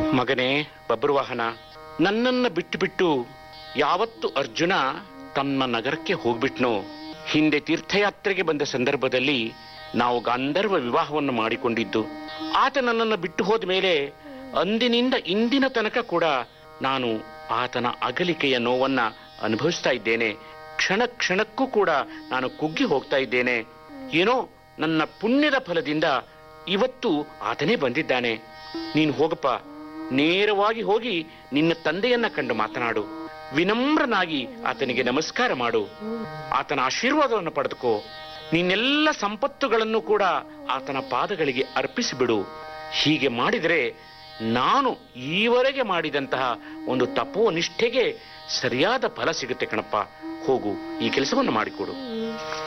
ಮಗನೇ ಬಬ್ರುವಾಹನ ನನ್ನನ್ನ ಬಿಟ್ಟು ಬಿಟ್ಟು ಯಾವತ್ತು ಅರ್ಜುನ ತಮ್ಮ ನಗರಕ್ಕೆ ಹೋಗ್ಬಿಟ್ನೋ ಹಿಂದೆ ತೀರ್ಥಯಾತ್ರೆಗೆ ಬಂದ ಸಂದರ್ಭದಲ್ಲಿ ನಾವು ಗಾಂಧರ್ವ ವಿವಾಹವನ್ನು ಮಾಡಿಕೊಂಡಿದ್ದು ಆತ ನನ್ನನ್ನು ಬಿಟ್ಟು ಹೋದ ಮೇಲೆ ಅಂದಿನಿಂದ ಇಂದಿನ ತನಕ ಕೂಡ ನಾನು ಆತನ ಅಗಲಿಕೆಯ ನೋವನ್ನ ಅನುಭವಿಸ್ತಾ ಇದ್ದೇನೆ ಕ್ಷಣ ಕ್ಷಣಕ್ಕೂ ಕೂಡ ನಾನು ಕುಗ್ಗಿ ಹೋಗ್ತಾ ಇದ್ದೇನೆ ಏನೋ ನನ್ನ ಪುಣ್ಯದ ಫಲದಿಂದ ಇವತ್ತು ಆತನೇ ಬಂದಿದ್ದಾನೆ ನೀನು ಹೋಗಪ್ಪ ನೇರವಾಗಿ ಹೋಗಿ ನಿನ್ನ ತಂದೆಯನ್ನ ಕಂಡು ಮಾತನಾಡು ವಿನಮ್ರನಾಗಿ ಆತನಿಗೆ ನಮಸ್ಕಾರ ಮಾಡು ಆತನ ಆಶೀರ್ವಾದವನ್ನು ಪಡೆದುಕೋ ನಿನ್ನೆಲ್ಲ ಸಂಪತ್ತುಗಳನ್ನು ಕೂಡ ಆತನ ಪಾದಗಳಿಗೆ ಅರ್ಪಿಸಿಬಿಡು ಹೀಗೆ ಮಾಡಿದರೆ ನಾನು ಈವರೆಗೆ ಮಾಡಿದಂತಹ ಒಂದು ತಪೋನಿಷ್ಠೆಗೆ ಸರಿಯಾದ ಫಲ ಸಿಗುತ್ತೆ ಕಣಪ್ಪ ಹೋಗು ಈ ಕೆಲಸವನ್ನು ಮಾಡಿಕೊಡು